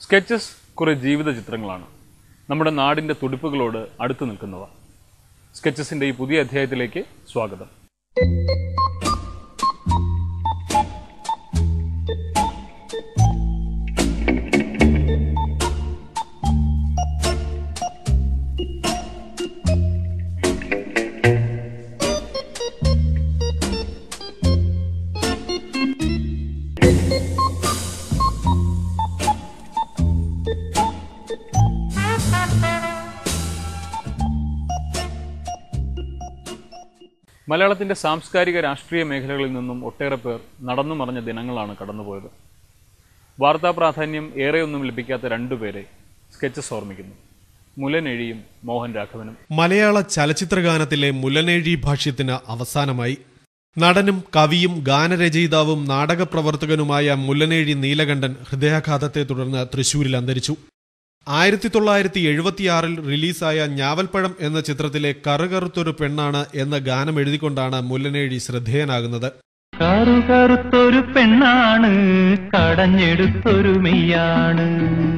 Sketches കുറെ ജീവിത ചിത്രങ്ങളാണ് നമ്മുടെ നാടിൻ്റെ തുടിപ്പുകളോട് അടുത്തു നിൽക്കുന്നവ സ്കെച്ചസിൻ്റെ ഈ പുതിയ അധ്യായത്തിലേക്ക് സ്വാഗതം മലയാളത്തിൻ്റെ സാംസ്കാരിക രാഷ്ട്രീയ മേഖലകളിൽ നിന്നും ഒട്ടേറെ പേർ നടന്നു മറഞ്ഞ ദിനങ്ങളാണ് കടന്നുപോയത് വാർത്താ പ്രാധാന്യം ഏറെയൊന്നും ലഭിക്കാത്ത രണ്ടുപേരെ സ്കെച്ചസ് ഓർമ്മിക്കുന്നു മുലനെഴിയും മോഹൻ രാഘവനും മലയാള ചലച്ചിത്രഗാനത്തിലെ മുലനേഴി ഭാഷ്യത്തിന് അവസാനമായി നടനും കവിയും ഗാനരചയിതാവും നാടകപ്രവർത്തകനുമായ മുല്ലനേഴി നീലകണ്ഠൻ ഹൃദയാഘാതത്തെ തുടർന്ന് തൃശൂരിൽ അന്തരിച്ചു ആയിരത്തി തൊള്ളായിരത്തി എഴുപത്തിയാറിൽ റിലീസായ ഞാവൽപ്പഴം എന്ന ചിത്രത്തിലെ കറുകറുത്തൊരു പെണ്ണാണ് എന്ന ഗാനം എഴുതിക്കൊണ്ടാണ് മുല്ലനേഴി ശ്രദ്ധേയനാകുന്നത് കറുകറുത്തൊരു പെണ്ണാണ് കടഞ്ഞെടുത്തൊരു മെയ്യാണ്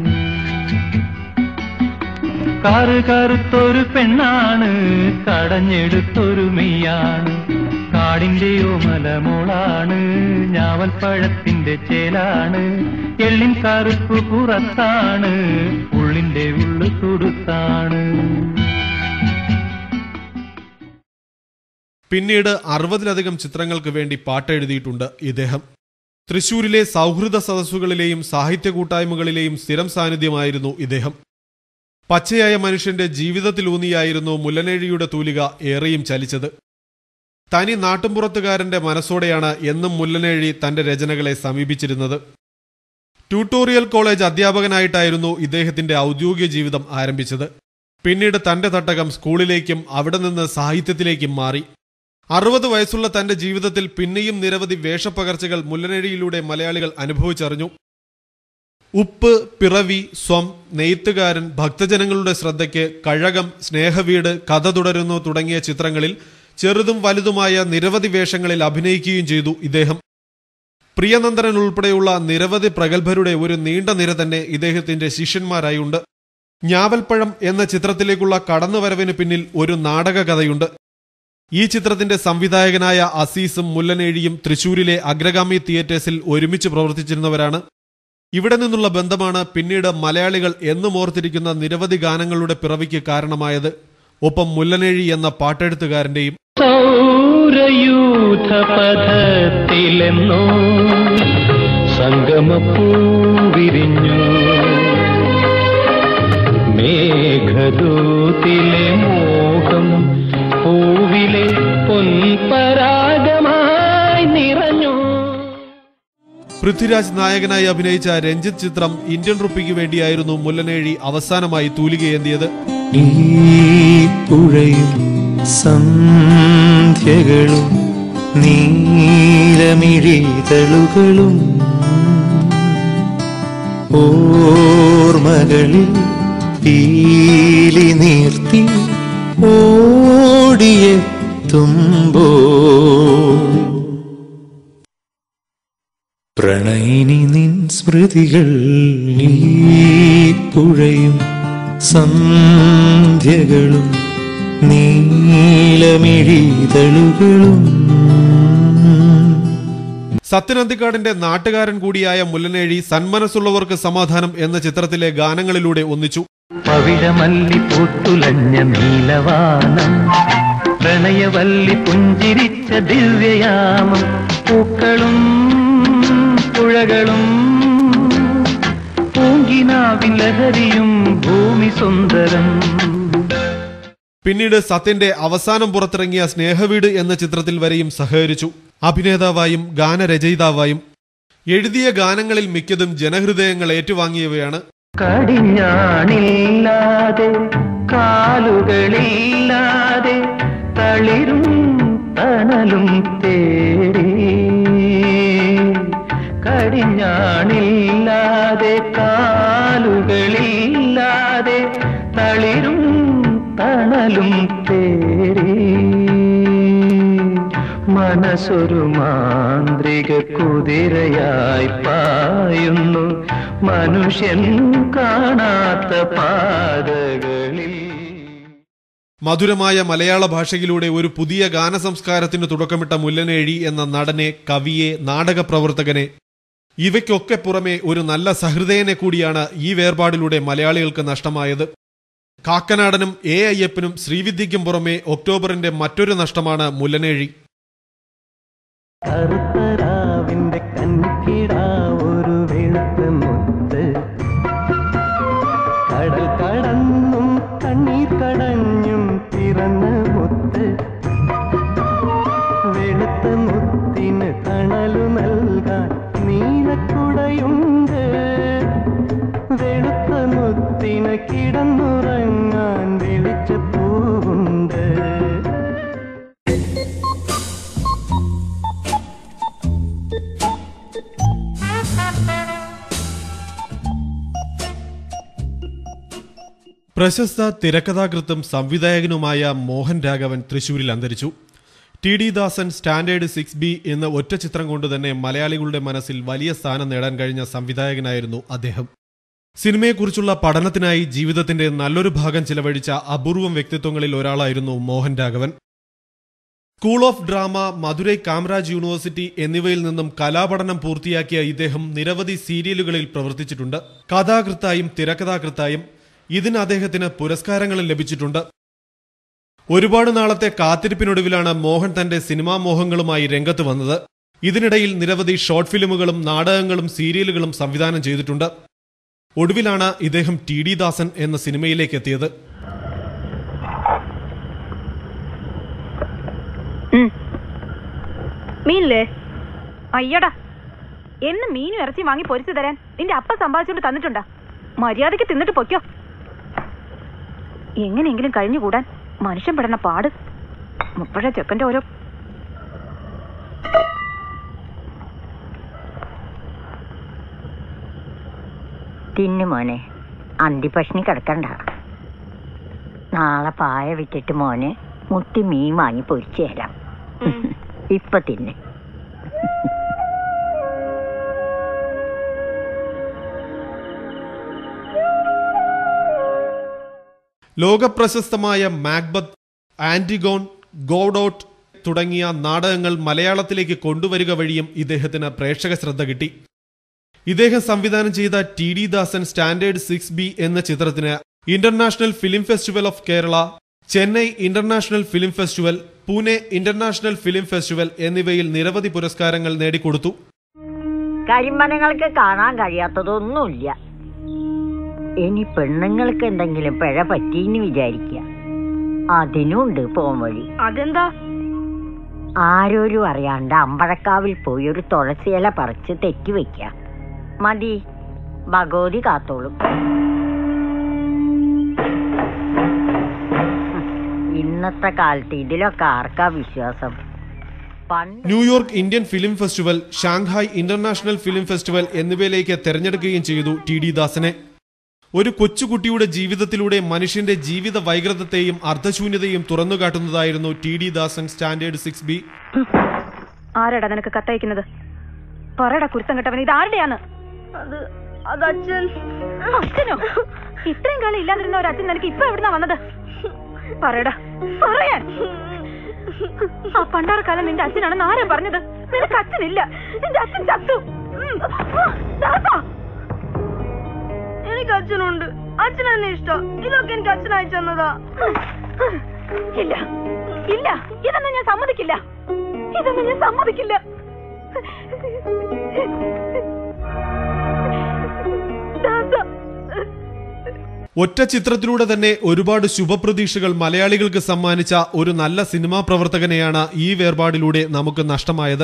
കറുകറുത്തൊരു പെണ്ണാണ് കടഞ്ഞെടുത്തൊരു മെയ്യാണ് കാടിന്റെയോ മലമോളാണ് ഞാവൽപ്പഴത്തിന്റെ ചേലാണ് എള്ളിൻ കറുപ്പ് പുറത്താണ് ഉള്ളിന്റെ ഉള്ളു തുടുത്താണ് പിന്നീട് അറുപതിലധികം ചിത്രങ്ങൾക്ക് വേണ്ടി പാട്ടെഴുതിയിട്ടുണ്ട് ഇദ്ദേഹം തൃശൂരിലെ സൗഹൃദ സദസ്സുകളിലെയും സാഹിത്യ കൂട്ടായ്മകളിലെയും സ്ഥിരം സാന്നിധ്യമായിരുന്നു ഇദ്ദേഹം പച്ചയായ മനുഷ്യന്റെ ജീവിതത്തിലൂന്നിയായിരുന്നു മുല്ലനേഴിയുടെ തൂലിക ഏറെയും ചലിച്ചത് തനി നാട്ടുംപുറത്തുകാരന്റെ മനസ്സോടെയാണ് എന്നും മുല്ലനേഴി തന്റെ രചനകളെ സമീപിച്ചിരുന്നത് ട്യൂട്ടോറിയൽ കോളേജ് അധ്യാപകനായിട്ടായിരുന്നു ഇദ്ദേഹത്തിന്റെ ഔദ്യോഗിക ജീവിതം ആരംഭിച്ചത് പിന്നീട് തന്റെ തട്ടകം സ്കൂളിലേക്കും അവിടെ നിന്ന് സാഹിത്യത്തിലേക്കും മാറി അറുപത് വയസ്സുള്ള തന്റെ ജീവിതത്തിൽ പിന്നെയും നിരവധി വേഷപ്പകർച്ചകൾ മുല്ലനഴിയിലൂടെ മലയാളികൾ അനുഭവിച്ചറിഞ്ഞു ഉപ്പ് പിറവി സ്വം നെയ്ത്തുകാരൻ ഭക്തജനങ്ങളുടെ ശ്രദ്ധയ്ക്ക് കഴകം സ്നേഹവീട് കഥ തുടരുന്നു തുടങ്ങിയ ചിത്രങ്ങളിൽ ചെറുതും വലുതുമായ നിരവധി വേഷങ്ങളിൽ അഭിനയിക്കുകയും ചെയ്തു ഇദ്ദേഹം പ്രിയനന്ദനൻ ഉൾപ്പെടെയുള്ള നിരവധി പ്രഗത്ഭരുടെ ഒരു നീണ്ട നിര തന്നെ ഇദ്ദേഹത്തിന്റെ ശിഷ്യന്മാരായി ഉണ്ട് ഞാവൽപ്പഴം എന്ന ചിത്രത്തിലേക്കുള്ള കടന്നുവരവിന് പിന്നിൽ ഒരു നാടക കഥയുണ്ട് ഈ ചിത്രത്തിന്റെ സംവിധായകനായ അസീസും മുല്ലനേഴിയും തൃശൂരിലെ അഗ്രഗാമി തിയേറ്റേഴ്സിൽ ഒരുമിച്ച് പ്രവർത്തിച്ചിരുന്നവരാണ് ഇവിടെ നിന്നുള്ള ബന്ധമാണ് പിന്നീട് മലയാളികൾ എന്നും ഓർത്തിരിക്കുന്ന നിരവധി ഗാനങ്ങളുടെ പിറവിക്ക് കാരണമായത് ഒപ്പം മുല്ലനേഴി എന്ന പാട്ടെഴുത്തുകാരന്റെയും സൗരയൂഥ പഥത്തിലെന്നോ സംഗമപ്പൂ വിരിഞ്ഞു മേഘദൂതിലെ മോഹം പൂവിലെ പൊൻപരാഗമായി നിറഞ്ഞു പൃഥ്വിരാജ് നായകനായി അഭിനയിച്ച രഞ്ജിത്ത് ചിത്രം ഇന്ത്യൻ റുപ്പിക്ക് വേണ്ടിയായിരുന്നു മുല്ലനേഴി അവസാനമായി തൂലികയേന്തിയത് ഈ പുഴയും സന്ധ്യകളും നീലമിഴിതളുകളും ഓർമ്മകളിൽ പീലി നീർത്തി ഓടിയെത്തുമ്പോൾ പ്രണയിനി നിൻ സ്മൃതികൾ നീ പുഴയും സന്ധ്യകളും നീലമിഴിതളുകളും സത്യനന്ദിക്കാടിന്റെ നാട്ടുകാരൻ കൂടിയായ മുല്ലനേഴി സന്മനസ്സുള്ളവർക്ക് സമാധാനം എന്ന ചിത്രത്തിലെ ഗാനങ്ങളിലൂടെ ഒന്നിച്ചു പവിഴമല്ലി പൂത്തുലഞ്ഞ നീലവാനം പ്രണയവല്ലി പുഞ്ചിരിച്ച ദിവ്യയാമം പൂക്കളും പുഴകളും പൂങ്കിനാവിൻ ലഹരിയും ഭൂമി സുന്ദരം പിന്നീട് സത്യന്റെ അവസാനം പുറത്തിറങ്ങിയ സ്നേഹവീട് എന്ന ചിത്രത്തിൽ വരെയും സഹകരിച്ചു അഭിനേതാവായും ഗാനരചയിതാവായും എഴുതിയ ഗാനങ്ങളിൽ മിക്കതും ജനഹൃദയങ്ങൾ ഏറ്റുവാങ്ങിയവയാണ് കടിഞ്ഞാണില്ലാതെ കാലുകളില്ലാതെ തളിരും തണലും തേടി കടിഞ്ഞാണില്ലാതെ കാലുകളില്ലാതെ തളിരും തണലും തേടി മനസ്സൊരു മാന്ത്രിക കുതിരയായി പായുന്നു മനുഷ്യൻ കാണാത്ത പാതകളിൽ മധുരമായ മലയാള ഭാഷയിലൂടെ ഒരു പുതിയ ഗാനസംസ്കാരത്തിന് തുടക്കമിട്ട മുല്ലനേഴി എന്ന നടനെ കവിയെ നാടക പ്രവർത്തകനെ ഇവയ്ക്കൊക്കെ പുറമെ ഒരു നല്ല സഹൃദയനെ കൂടിയാണ് ഈ വേർപാടിലൂടെ മലയാളികൾക്ക് നഷ്ടമായത് കാക്കനാടനും എ അയ്യപ്പനും ശ്രീവിദ്യയ്ക്കും പുറമെ ഒക്ടോബറിന്റെ മറ്റൊരു നഷ്ടമാണ് മുല്ലനേഴി കറുത്തരാവിന്റെ കൺകിടാ ഒരു വെളുത്ത മുത്ത് കടൽ കടന്നും കണ്ണീർ കടഞ്ഞും പിറന്ന മുത്ത് വെളുത്ത മുത്തിന് തണലു നൽകാൻ നീലക്കുടയുണ്ട് വെളുത്ത മുത്തിന് കിടന്നുറങ്ങാൻ വെളിച്ചപ്പൂവുണ്ട് പ്രശസ്ത തിരക്കഥാകൃത്തും സംവിധായകനുമായ മോഹൻ രാഘവൻ തൃശൂരിൽ അന്തരിച്ചു T D Dasan standard six B എന്ന ഒറ്റ ചിത്രം കൊണ്ട് തന്നെ മലയാളികളുടെ മനസ്സിൽ വലിയ സ്ഥാനം നേടാൻ കഴിഞ്ഞ സംവിധായകനായിരുന്നു അദ്ദേഹം സിനിമയെക്കുറിച്ചുള്ള പഠനത്തിനായി ജീവിതത്തിന്റെ നല്ലൊരു ഭാഗം ചിലവഴിച്ച അപൂർവം വ്യക്തിത്വങ്ങളിൽ ഒരാളായിരുന്നു Mohan Raghavan school of drama Madurai Kamaraj university എന്നിവയിൽ നിന്നും കലാപഠനം പൂർത്തിയാക്കിയ ഇദ്ദേഹം നിരവധി സീരിയലുകളിൽ പ്രവർത്തിച്ചിട്ടുണ്ട് കഥാകൃത്തായും തിരക്കഥാകൃത്തായും ഇതിന് അദ്ദേഹത്തിന് പുരസ്കാരങ്ങളും ലഭിച്ചിട്ടുണ്ട് ഒരുപാട് നാളത്തെ കാത്തിരിപ്പിനൊടുവിലാണ് മോഹൻ തന്റെ സിനിമാ മോഹങ്ങളുമായി രംഗത്ത് വന്നത് ഇതിനിടയിൽ നിരവധി ഷോർട്ട് ഫിലിമുകളും നാടകങ്ങളും സീരിയലുകളും സംവിധാനം ചെയ്തിട്ടുണ്ട് ഒടുവിലാണ് ഇദ്ദേഹം ടി ഡി ദാസൻ എന്ന സിനിമയിലേക്ക് എത്തിയത് മീനില്ലേ അയ്യടാ എന്ന് മീനും ഇറച്ചി വാങ്ങി പൊരിച്ചു തരാൻ നിന്റെ അപ്പ സമ്പാദിച്ചുകൊണ്ട് തന്നിട്ടുണ്ടാ മര്യാദയ്ക്ക് തിന്നിട്ട് പൊയ്ക്കോ എങ്ങനെയെങ്കിലും കഴിഞ്ഞുകൂടാൻ മനുഷ്യൻ പെടുന്ന പാട് മുപ്പഴ ചെക്കന്റെ ഓരോ തിന്നു മോനെ അന്തിപ്പഷ്ണി കിടക്കണ്ട നാളെ പായ വിറ്റിട്ട് മോന് മുട്ടി മീൻ വാങ്ങി പൊരിച്ചു തരാം ഇപ്പൊ തിന്നെ ലോകപ്രശസ്തമായ മാക്ബത്ത് ആന്റിഗോൺ ഗോഡൌട്ട് തുടങ്ങിയ നാടകങ്ങൾ മലയാളത്തിലേക്ക് കൊണ്ടുവരിക വഴിയും ഇദ്ദേഹത്തിന് പ്രേക്ഷക ശ്രദ്ധ കിട്ടി ഇദ്ദേഹം സംവിധാനം ചെയ്ത T D Dasan standard six B എന്ന ചിത്രത്തിന് international film festival of Kerala Chennai international film festival Pune international film festival എന്നിവയിൽ നിരവധി പുരസ്കാരങ്ങൾ നേടിക്കൊടുത്തു കരിമനങ്ങൾക്ക് കാണാൻ കഴിയാത്തതൊന്നുമില്ല ഇനി പെണ്ണുങ്ങൾക്ക് എന്തെങ്കിലും പിഴ പറ്റിയെന്ന് വിചാരിക്കുക അതിനുണ്ട് പോം വഴി അതെന്താ ആരോരും അറിയാണ്ട് അമ്പഴക്കാവിൽ പോയി ഒരു തുളസിയില പറിച്ച് തെറ്റി വെക്ക മതി ഭഗവതി കാത്തോളും ഇന്നത്തെ കാലത്ത് ഇതിലൊക്കെ ആർക്കാ വിശ്വാസം പണ്ട് New York Indian film festival Shanghai international film festival എന്നിവയിലേക്ക് തെരഞ്ഞെടുക്കുകയും ചെയ്തു ടി ഡി ദാസനെ ഒരു കൊച്ചുകുട്ടിയുടെ ജീവിതത്തിലൂടെ മനുഷ്യന്റെ ജീവിത വൈകൃതത്തെയും അർത്ഥശൂന്യതയും തുറന്നുകാട്ടുന്നതായിരുന്നു T D Dasan standard six B ആരാടാ നിനക്ക് കത്തയക്കുന്നത് പറയടാ കുരുത്തം കെട്ടവൻ ഇത് ആരുടെയാണ് അത് അത് അച്ഛൻ അച്ഛനോ ഇത്രയും കാലം ഇല്ലാതിരുന്ന ഒരു അച്ഛൻ നിനക്ക് ഇപ്പൊ എവിടുന്നാ വന്നത് പറയടാ പറയാൻ ആ പണ്ടാറക്കാലം നിന്റെ അച്ഛനാണെന്ന് ആരാ പറഞ്ഞത് നിനക്ക് അച്ഛനില്ല നിന്റെ അച്ഛൻ ചത്തു ഉം. ആ, ദാസാ. എനിക്ക് അച്ഛനുണ്ട് അച്ഛൻ എന്നെ ഇഷ്ടം ഇതൊക്കെ എനിക്ക് അച്ഛൻ അയച്ചു തന്നതാ ഇല്ല ഇല്ല ഇതൊന്നും ഞാൻ സമ്മതിക്കില്ല ഇതൊന്നും ഞാൻ സമ്മതിക്കില്ല ദാസാ. ഒറ്റ ചിത്രത്തിലൂടെ തന്നെ ഒരുപാട് ശുഭപ്രതീക്ഷകൾ മലയാളികൾക്ക് സമ്മാനിച്ച ഒരു നല്ല സിനിമാ പ്രവർത്തകനെയാണ് ഈ വേർപാടിലൂടെ നമുക്ക് നഷ്ടമായത്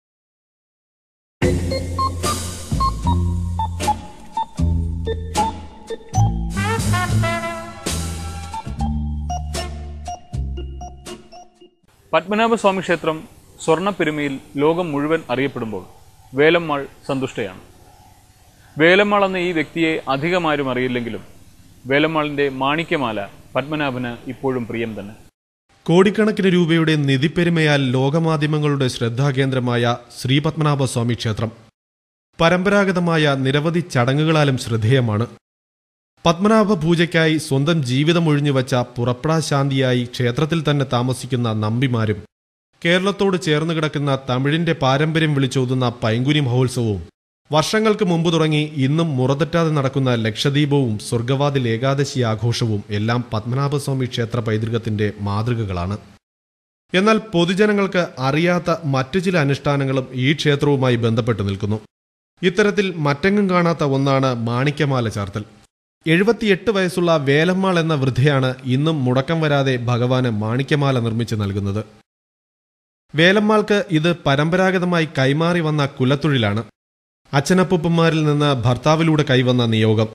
പത്മനാഭസ്വാമി ക്ഷേത്രം സ്വർണ്ണപ്പെരുമയിൽ ലോകം മുഴുവൻ അറിയപ്പെടുമ്പോൾ വേലമ്മാൾ സന്തുഷ്ടയാണ് വേലമ്മാൾ എന്ന ഈ വ്യക്തിയെ അധികമാരും അറിയില്ലെങ്കിലും വേലമ്മാളിൻ്റെ മാണിക്യമാല പത്മനാഭന് ഇപ്പോഴും പ്രിയം തന്നെ കോടിക്കണക്കിന് രൂപയുടെ നിധിപ്പെരുമയാൽ ലോകമാധ്യമങ്ങളുടെ ശ്രദ്ധാകേന്ദ്രമായ ശ്രീപത്മനാഭസ്വാമി ക്ഷേത്രം പരമ്പരാഗതമായ നിരവധി ചടങ്ങുകളാലും ശ്രദ്ധേയമാണ് പത്മനാഭ പൂജയ്ക്കായി സ്വന്തം ജീവിതം ഒഴിഞ്ഞുവച്ച പുറപ്പെടാശാന്തിയായി ക്ഷേത്രത്തിൽ തന്നെ താമസിക്കുന്ന നമ്പിമാരും കേരളത്തോട് ചേർന്ന് കിടക്കുന്ന തമിഴിന്റെ പാരമ്പര്യം വിളിച്ചോതുന്ന പൈങ്കുനി മഹോത്സവവും വർഷങ്ങൾക്ക് മുമ്പ് തുടങ്ങി ഇന്നും മുറതെറ്റാതെ നടക്കുന്ന ലക്ഷദ്വീപവും സ്വർഗവാതിൽ ഏകാദശി ആഘോഷവും എല്ലാം പത്മനാഭസ്വാമി ക്ഷേത്ര പൈതൃകത്തിന്റെ മാതൃകകളാണ് എന്നാൽ പൊതുജനങ്ങൾക്ക് അറിയാത്ത മറ്റു ചില അനുഷ്ഠാനങ്ങളും ഈ ക്ഷേത്രവുമായി ബന്ധപ്പെട്ട് നിൽക്കുന്നു ഇത്തരത്തിൽ മറ്റെങ്ങും കാണാത്ത ഒന്നാണ് മാണിക്യമാല ചാർത്തൽ എഴുപത്തിയെട്ട് വയസ്സുള്ള വേലമ്മാൾ എന്ന വൃദ്ധയാണ് ഇന്നും മുടക്കം വരാതെ ഭഗവാന് മാണിക്യമാല നിർമ്മിച്ച് നൽകുന്നത് വേലമ്മാൾക്ക് ഇത് പരമ്പരാഗതമായി കൈമാറി വന്ന കുലത്തൊഴിലാണ് അച്ഛനപ്പൂപ്പന്മാരിൽ നിന്ന് ഭർത്താവിലൂടെ കൈവന്ന നിയോഗം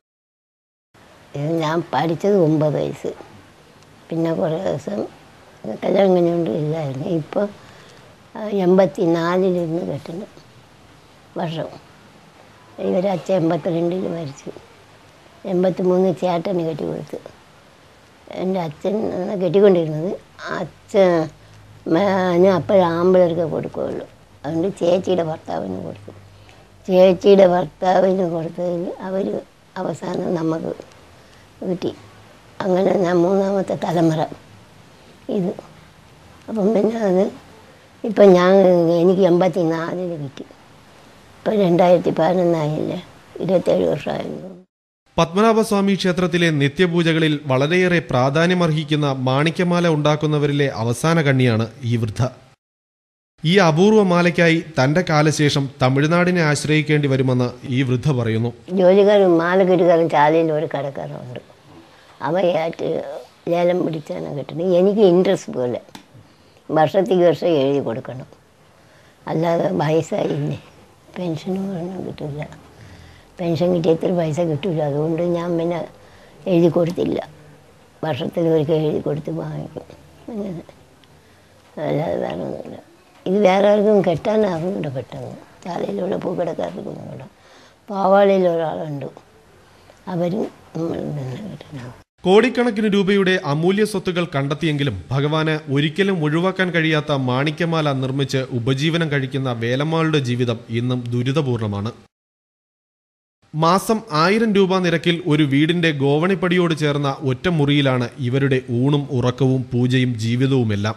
ഇത് ഞാൻ പഠിച്ചത് ഒമ്പത് വയസ്സ് പിന്നെ കുറേ ദിവസം കല്യാണം കഴിഞ്ഞുകൊണ്ട് ഇല്ലായിരുന്നു ഇപ്പോൾ എൺപത്തി നാലിലിരുന്ന് കെട്ടുന്നു വർഷം ഇവർ അച്ഛൻ എൺപത്തിരണ്ടിൽ മരിച്ചു എൺപത്തി മൂന്ന് ചേട്ടന് കെട്ടി കൊടുത്തു എൻ്റെ അച്ഛൻ ആണ് കെട്ടിക്കൊണ്ടിരുന്നത് അച്ഛൻ ഞാൻ അപ്പോഴും ആമ്പിളർക്ക് കൊടുക്കുകയുള്ളൂ അതുകൊണ്ട് ചേച്ചിയുടെ ഭർത്താവിന് കൊടുത്തു ചേച്ചിയുടെ ഭർത്താവിന് കൊടുത്തതിൽ അവർ അവസാനം നമുക്ക് കിട്ടി അങ്ങനെ ഞാൻ മൂന്നാമത്തെ തലമുറ ഇത് അപ്പം പിന്നെ അത് ഇപ്പം ഞാൻ എനിക്ക് എൺപത്തി നാലിന് കിട്ടി ഇപ്പം രണ്ടായിരത്തി പതിനൊന്നായില്ലേ ഇരുപത്തേഴ് വർഷമായിരുന്നു പത്മനാഭസ്വാമി ക്ഷേത്രത്തിലെ നിത്യപൂജകളിൽ വളരെയേറെ പ്രാധാന്യമർഹിക്കുന്ന മാണിക്യമാല ഉണ്ടാക്കുന്നവരിലെ അവസാന കണ്ണിയാണ് ഈ വൃദ്ധ ഈ അപൂർവ മാലയ്ക്കായി തന്റെ കാലശേഷം തമിഴ്നാടിനെ ആശ്രയിക്കേണ്ടി വരുമെന്ന് ഈ വൃദ്ധ പറയുന്നു ജോലിക്കാരും മാലക്കെട്ടുകാരും ചാലയിൽ ഒരു കടക്കാരുണ്ട് അവയായിട്ട് ലേലം പിടിച്ചാണ് കിട്ടുന്നത് എനിക്ക് ഇൻട്രസ്റ്റ് പോലെ വർഷത്തേക്ക് വർഷം എഴുതി കൊടുക്കണം അല്ലാതെ വയസ്സായില്ലേ പെൻഷനും ഒന്നും കിട്ടില്ല പെൻഷൻ കിട്ടിയ എത്ര പൈസ കിട്ടില്ല അതുകൊണ്ട് ഞാൻ പിന്നെ എഴുതി കൊടുത്തില്ല വർഷത്തിൽ ഒരിക്കൽ എഴുതി കൊടുത്ത് വാങ്ങിക്കും അങ്ങനെ അല്ലാതെ വേറെ ഒന്നുമില്ല ഇത് വേറെ ആർക്കും കെട്ടാനാകുന്നുണ്ട് പെട്ടെന്ന് ചാലയിലുള്ള പൂക്കടക്കാർക്കും കൂടെ പാവാളിയിൽ ഒരാളുണ്ട് അവരും നമ്മൾ തന്നെ കെട്ടാനാകും കോടിക്കണക്കിന് രൂപയുടെ അമൂല്യ സ്വത്തുകൾ കണ്ടെത്തിയെങ്കിലും ഭഗവാന് ഒരിക്കലും ഒഴിവാക്കാൻ കഴിയാത്ത മാണിക്യമാല നിർമ്മിച്ച് ഉപജീവനം കഴിക്കുന്ന വേലമ്മാളുടെ ജീവിതം ഇന്നും ദുരിതപൂർണമാണ് മാസം ആയിരം രൂപ നിരക്കിൽ ഒരു വീടിന്റെ ഗോവണിപ്പടിയോട് ചേർന്ന ഒറ്റ മുറിയിലാണ് ഇവരുടെ ഊണും ഉറക്കവും പൂജയും ജീവിതവുമെല്ലാം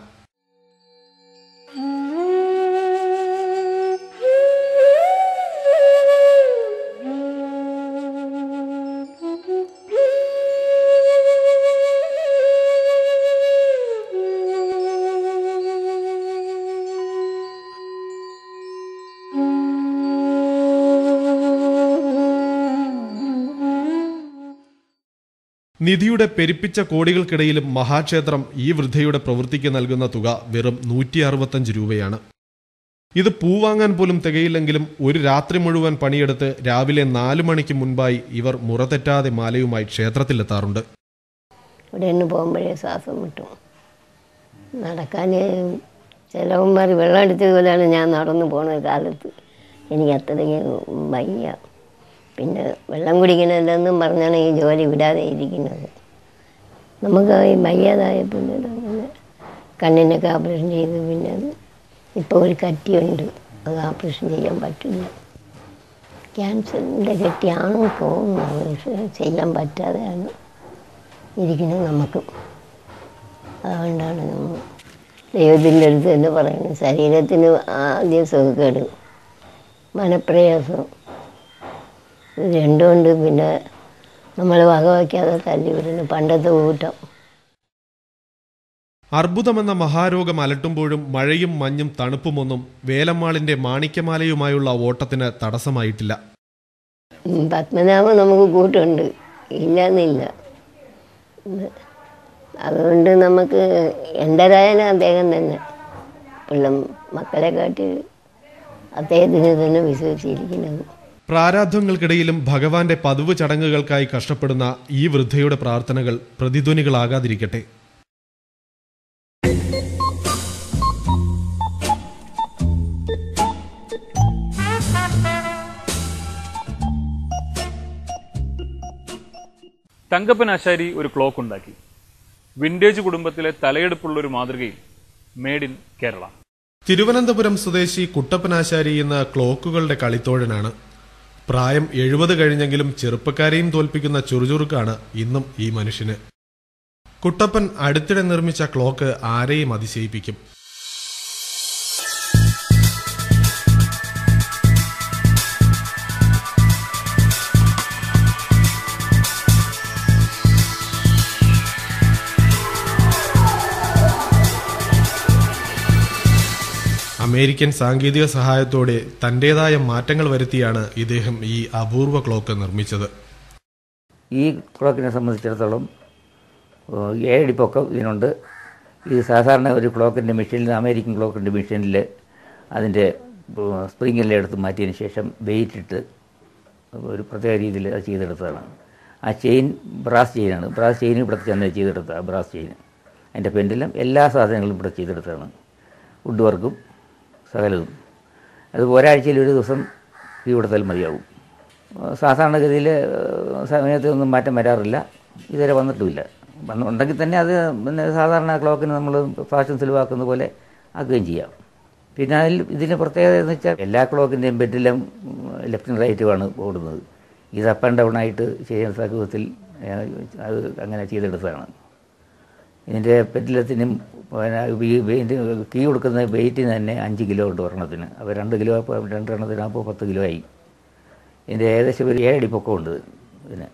നിധിയുടെ പെരുപ്പിച്ച കോടികൾക്കിടയിലും മഹാക്ഷേത്രം ഈ വൃദ്ധയുടെ പ്രവൃത്തിക്ക് നൽകുന്ന തുക വെറും നൂറ്റി അറുപത്തഞ്ച് രൂപയാണ് ഇത് പൂവാങ്ങാൻ പോലും തികയില്ലെങ്കിലും ഒരു രാത്രി മുഴുവൻ പണിയെടുത്ത് രാവിലെ നാലു മണിക്ക് മുൻപായി ഇവർ മുറതെറ്റാതെ മാലയുമായി ക്ഷേത്രത്തിലെത്താറുണ്ട് ഇവിടെ നിന്ന് പോകുമ്പോഴേ ശ്വാസം മുട്ടും നടക്കാൻ ചിലവന്മാർ വെള്ളം അടിച്ചത് പോലെയാണ് ഞാൻ നടന്നു പോണ കാലത്ത് എനിക്ക് അത്രയ്ക്ക് വയ്യ പിന്നെ വെള്ളം കുടിക്കണമല്ലെന്നും പറഞ്ഞാണ് ഈ ജോലി വിടാതെ ഇരിക്കുന്നത് നമുക്ക് ഈ വയ്യാതായപ്പോൾ അങ്ങനെ കണ്ണിനൊക്കെ ഓപ്പറേഷൻ ചെയ്ത് പിന്നെ അത് ഇപ്പോൾ ഒരു കട്ടിയുണ്ട് അത് ഓപ്പറേഷൻ ചെയ്യാൻ പറ്റില്ല ക്യാൻസറിൻ്റെ കെട്ടിയാണെന്ന് തോന്നുന്നു പക്ഷേ ചെയ്യാൻ പറ്റാതെയാണ് ഇരിക്കുന്നത് നമുക്ക് അതുകൊണ്ടാണ് നമ്മൾ ദൈവത്തിൻ്റെ അടുത്ത് എന്ന് പറയുന്നത് ശരീരത്തിന് ആദ്യം സുഖക്കേട് മനപ്രയാസം ഇത് രണ്ടും കൊണ്ട് പിന്നെ നമ്മൾ വകവയ്ക്കാതെ തല്ലി വിടുന്നു പണ്ടത്തെ കൂട്ടം അർബുദമെന്ന മഹാരോഗം അലട്ടുമ്പോഴും മഴയും മഞ്ഞും തണുപ്പുമൊന്നും വേലമ്മാളിന്റെ മാണിക്യമാലയുമായുള്ള ഓട്ടത്തിന് തടസ്സമായിട്ടില്ല ഉം, പത്മനാഭൻ നമുക്ക് കൂട്ടുണ്ട് ഇല്ലെന്നില്ല ഇത് അതുകൊണ്ട് നമുക്ക് എൻ്റെതായാലും അദ്ദേഹം തന്നെ പിള്ള മക്കളെ കാട്ടി അദ്ദേഹത്തിന് തന്നെ വിശ്വസിച്ചിരിക്കുന്നത് പ്രാരാബ്ധങ്ങൾക്കിടയിലും ഭഗവാന്റെ പതിവ് ചടങ്ങുകൾക്കായി കഷ്ടപ്പെടുന്ന ഈ വൃദ്ധയുടെ പ്രാർത്ഥനകൾ പ്രതിധ്വനികളാകാതിരിക്കട്ടെ തങ്കപ്പൻ ആശാരി ഒരു ക്ലോക്ക് ഉണ്ടാക്കി വിൻറ്റേജ് കുടുംബത്തിലെ തലയെടുപ്പുള്ള ഒരു മാതൃകയിൽ മേഡ് ഇൻ കേരള തിരുവനന്തപുരം സ്വദേശി കുട്ടപ്പനാശാരി എന്ന ക്ലോക്കുകളുടെ കളിത്തോഴനാണ് പ്രായം എഴുപത് കഴിഞ്ഞെങ്കിലും ചെറുപ്പക്കാരെയും തോൽപ്പിക്കുന്ന ചുറുചുറുക്കാണ് ഇന്നും ഈ മനുഷ്യന് കുട്ടപ്പൻ അടുത്തിടെ നിർമ്മിച്ച ക്ലോക്ക് ആരെയും അതിശയിപ്പിക്കും അമേരിക്കൻ സാങ്കേതിക സഹായത്തോടെ തന്റേതായ മാറ്റങ്ങൾ വരുത്തിയാണ് ഇദ്ദേഹം ഈ അപൂർവ ക്ലോക്ക് നിർമ്മിച്ചത് ഈ ക്ലോക്കിനെ സംബന്ധിച്ചിടത്തോളം ഏഹ്, ഏഴടി പൊക്കം ഇതിനുണ്ട് ഇത് സാധാരണ ഒരു ക്ലോക്കിൻ്റെ മെഷീനിൽ അമേരിക്കൻ ക്ലോക്കിൻ്റെ മെഷീനിൽ അതിൻ്റെ സ്പ്രിങ്ങെല്ലാം എടുത്ത് മാറ്റിയതിന് ശേഷം വെയിറ്റ് ഇട്ട് ഒരു പ്രത്യേക രീതിയിൽ അത് ചെയ്തെടുത്തതാണ് ആ ചെയിൻ ബ്രാസ് ചെയിനാണ് ബ്രാസ് ചെയിൻ ഇവിടെ ചെന്ന് ചെയ്തെടുത്ത ബ്രാസ് ചെയിൻ അതിൻ്റെ പെൻഡലും എല്ലാ സാധനങ്ങളും ഇവിടെ ചെയ്തെടുത്തതാണ് വുഡ് വർക്കും സകലതും അത് ഒരാഴ്ചയിൽ ഒരു ദിവസം ഈ കൊടുത്താൽ മതിയാവും സാധാരണഗതിയിൽ സമയത്തൊന്നും മാറ്റം വരാറില്ല ഇതുവരെ വന്നിട്ടുമില്ല വന്ന് ഉണ്ടെങ്കിൽ തന്നെ അത് പിന്നെ സാധാരണ ക്ലോക്കിന് നമ്മൾ ഫാഷൻ സിലുവാക്കുന്ന പോലെ ആക്കുകയും ചെയ്യാം പിന്നെ അതിൽ ഇതിന് പ്രത്യേകത എന്ന് വെച്ചാൽ എല്ലാ ക്ലോക്കിൻ്റെയും ബെഡിലും ലെഫ്റ്റും റൈറ്റുമാണ് ഓടുന്നത് ഇത് അപ്പ് ആൻഡ് ഡൗൺ ആയിട്ട് ചെയ്യുന്ന തക്കത്തിൽ അത് അങ്ങനെ ചെയ്തെടുത്തതാണ് ഇതിൻ്റെ പെറ്റിലത്തിനും പിന്നെ ഈ വെയിറ്റ് കീ കൊടുക്കുന്ന വെയിറ്റിന് തന്നെ അഞ്ച് കിലോ ഉണ്ട് ഒരെണ്ണത്തിന് അപ്പോൾ രണ്ട് കിലോ അപ്പോൾ രണ്ട് എണ്ണത്തിനാകുമ്പോൾ പത്ത് കിലോ ആയി ഇതിൻ്റെ ഏകദേശം ഒരു ഏഴടി പൊക്കമുണ്ട് ഇതിന്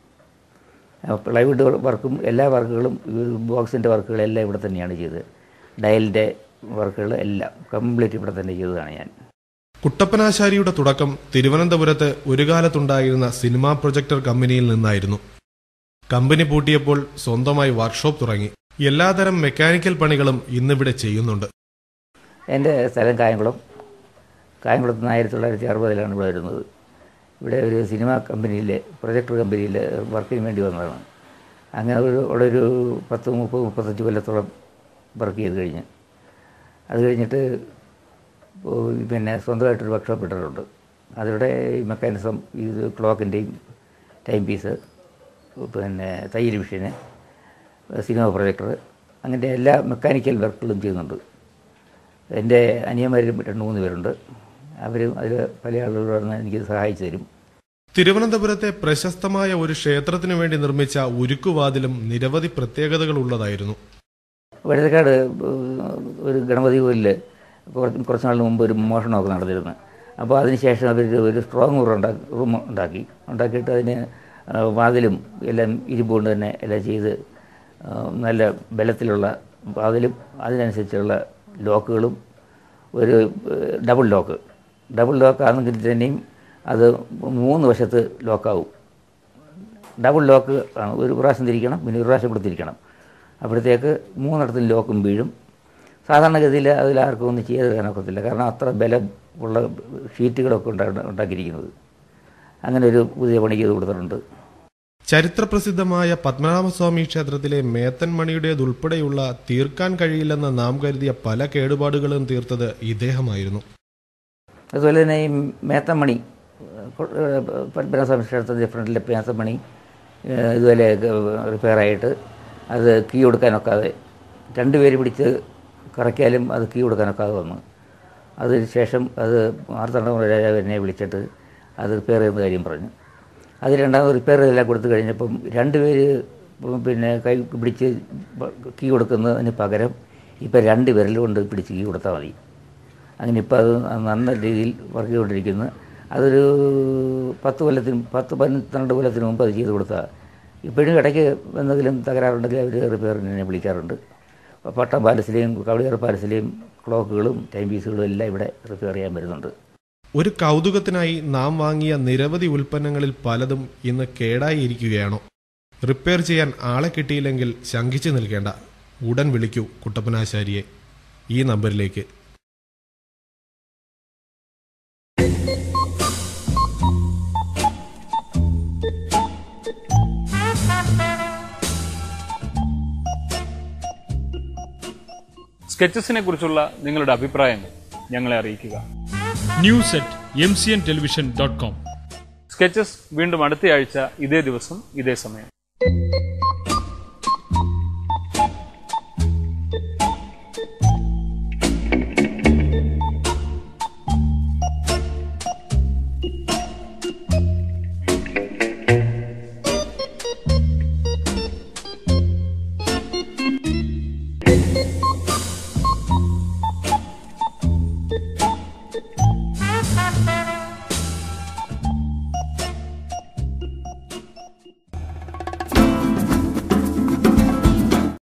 പ്ലൈവുഡ് വർക്കും എല്ലാ വർക്കുകളും ബോക്സിൻ്റെ വർക്കുകളെല്ലാം ഇവിടെ തന്നെയാണ് ചെയ്തത് ഡയലിൻ്റെ വർക്കുകൾ എല്ലാം കംപ്ലീറ്റ് ഇവിടെ തന്നെ ചെയ്തതാണ് ഞാൻ കുട്ടപ്പനാശാരിയുടെ തുടക്കം തിരുവനന്തപുരത്ത് ഒരു കാലത്തുണ്ടായിരുന്ന സിനിമാ പ്രൊജക്ടർ കമ്പനിയിൽ നിന്നായിരുന്നു കമ്പനി പൂട്ടിയപ്പോൾ സ്വന്തമായി വർക്ക്ഷോപ്പ് തുടങ്ങി എല്ലാതരം മെക്കാനിക്കൽ പണികളും ഇന്നിവിടെ ചെയ്യുന്നുണ്ട് എൻ്റെ സ്ഥലം കായംകുളം കായംകുളത്ത് നിന്ന് ആയിരത്തി തൊള്ളായിരത്തി അറുപതിലാണ് ഇവിടെ വരുന്നത് ഇവിടെ ഒരു സിനിമ കമ്പനിയിൽ പ്രൊജക്ടർ കമ്പനിയിൽ വർക്കിന് വേണ്ടി വന്നതാണ് അങ്ങനെ ഒരു അവിടെ ഒരു പത്ത് മുപ്പത് മുപ്പത്തഞ്ച് കൊല്ലത്തോളം വർക്ക് ചെയ്ത് കഴിഞ്ഞ് അത് കഴിഞ്ഞിട്ട് ഇപ്പോൾ പിന്നെ സ്വന്തമായിട്ടൊരു വർക്ക്ഷോപ്പ് ഇട്ടിട്ടുണ്ട് അതിവിടെ ഈ മെക്കാനിസം ഇത് ക്ലോക്കിൻ്റെയും ടൈം പീസ് പിന്നെ തയ്യൽ മെഷീന് സിനിമ പ്രൊജക്ടർ അങ്ങനത്തെ എല്ലാ മെക്കാനിക്കൽ വർക്കുകളും ചെയ്യുന്നുണ്ട് എൻ്റെ അനിയന്മാരും രണ്ട് മൂന്ന് പേരുണ്ട് അവരും അതിൽ പല ആളുകളും എനിക്ക് സഹായിച്ചു തരും തിരുവനന്തപുരത്തെ പ്രശസ്തമായ ഒരു ക്ഷേത്രത്തിനു വേണ്ടി നിർമ്മിച്ച ഉരുക്കുവാതിലും നിരവധി പ്രത്യേകതകൾ ഉള്ളതായിരുന്നു വഴുതക്കാട് ഒരു ഗണപതി കോയിലിൽ കുറച്ച് കുറച്ച് നാളിന് മുമ്പ് ഒരു മോഷണമൊക്കെ നടന്നിരുന്നു അപ്പോൾ അതിനുശേഷം അവർ ഒരു സ്ട്രോങ് റൂം ഉണ്ടാക്കി റൂം ഉണ്ടാക്കി ഉണ്ടാക്കിയിട്ട് അതിന് ആ, വാതിലും എല്ലാം ഇരുമ്പ് കൊണ്ട് തന്നെ എല്ലാം ചെയ്ത് ആ, നല്ല ബലത്തിലുള്ള വാതിലും അതിനനുസരിച്ചുള്ള ലോക്കുകളും ഒരു ഏഹ്, ഡബിൾ ലോക്ക് ഡബിൾ ലോക്ക് ആണെങ്കിൽ തന്നെയും അത് മൂന്ന് വശത്ത് ലോക്കാവും ഡബിൾ ലോക്ക് ആണ് ഒരു പ്രാവശ്യം തിരിക്കണം പിന്നെ ഒരു പ്രാവശ്യം കൂടെ തിരിക്കണം അപ്പോഴത്തേക്ക് മൂന്നിടത്തും ലോക്കും വീഴും സാധാരണഗതിയിൽ അതിൽ ആർക്കും ഒന്നും ചെയ്ത് തരാനൊക്കത്തില്ല കാരണം അത്ര ബലം ഉള്ള ഷീറ്റുകളൊക്കെ ഉണ്ടാ ഉണ്ടാക്കിയിരിക്കുന്നത് അങ്ങനെ ഒരു പുതിയ പണി ചെയ്ത് കൊടുത്തിട്ടുണ്ട് ചരിത്രപ്രസിദ്ധമായ പത്മനാഭസ്വാമി ക്ഷേത്രത്തിലെ മേത്തൻമണിയുടേതുൾപ്പെടെയുള്ള തീർക്കാൻ കഴിയില്ലെന്ന് നാം കരുതിയ പല കേടുപാടുകളും തീർത്തത് ഇദ്ദേഹമായിരുന്നു അതുപോലെ തന്നെ ഈ മേത്തമണി പത്മനാഭസ്വാമി ക്ഷേത്രത്തിൻ്റെ ഫ്രണ്ടിലെ മേത്തമണി ഏഹ്, ഇതുപോലെ റിപ്പയറായിട്ട് അത് കീ കൊടുക്കാനൊക്കാതെ രണ്ടുപേര് പിടിച്ച് കറക്കിയാലും അത് കീ കൊടുക്കാനൊക്കാതെ വന്നു അതിന് ശേഷം അത് മാർത്തണ്ഡ രാജാവ് എന്നെ വിളിച്ചിട്ട് അത് റിപ്പയർ ചെയ്യുന്ന കാര്യം പറഞ്ഞു അത് രണ്ടാമത് റിപ്പയർ എല്ലാം കൊടുത്തു കഴിഞ്ഞപ്പം രണ്ടുപേര് പിന്നെ കൈ പിടിച്ച് കീ കൊടുക്കുന്നതിന് പകരം ഇപ്പം രണ്ട് വിരൽ കൊണ്ട് പിടിച്ച് കീ കൊടുത്താൽ മതി അങ്ങനെ ഇപ്പോൾ അത് നല്ല രീതിയിൽ വർക്ക് ചെയ്തുകൊണ്ടിരിക്കുന്നു അതൊരു പത്ത് കൊല്ലത്തിന് പത്ത് പന്ത്രണ്ട് കൊല്ലത്തിന് മുമ്പ് അത് ചെയ്ത് കൊടുത്താൽ ഇപ്പോഴും ഇടയ്ക്ക് എന്തെങ്കിലും തകരാറുണ്ടെങ്കിൽ അവർ റിപ്പയറിനെ വിളിക്കാറുണ്ട് പട്ടം പാലസിലെയും കവടിയാർ പാലസിലെയും ക്ലോക്കുകളും ടൈം പീസുകളും എല്ലാം ഇവിടെ റിപ്പയർ ചെയ്യാൻ വരുന്നുണ്ട് ഒരു കൗതുകത്തിനായി നാം വാങ്ങിയ നിരവധി ഉൽപ്പന്നങ്ങളിൽ പലതും ഇന്ന് കേടായി ഇരിക്കുകയാണോ റിപ്പയർ ചെയ്യാൻ ആളെ കിട്ടിയില്ലെങ്കിൽ ശങ്കിച്ചു നിൽക്കേണ്ട ഉടൻ വിളിക്കൂ കുട്ടപ്പനാശാരിയെ ഈ നമ്പറിലേക്ക് സ്കെച്ചസിനെ കുറിച്ചുള്ള നിങ്ങളുടെ അഭിപ്രായങ്ങൾ ഞങ്ങളെ അറിയിക്കുക news at M C N television dot com sketches വീണ്ടും അടുത്തയാഴ്ച ഇതേ ദിവസം ഇതേ സമയം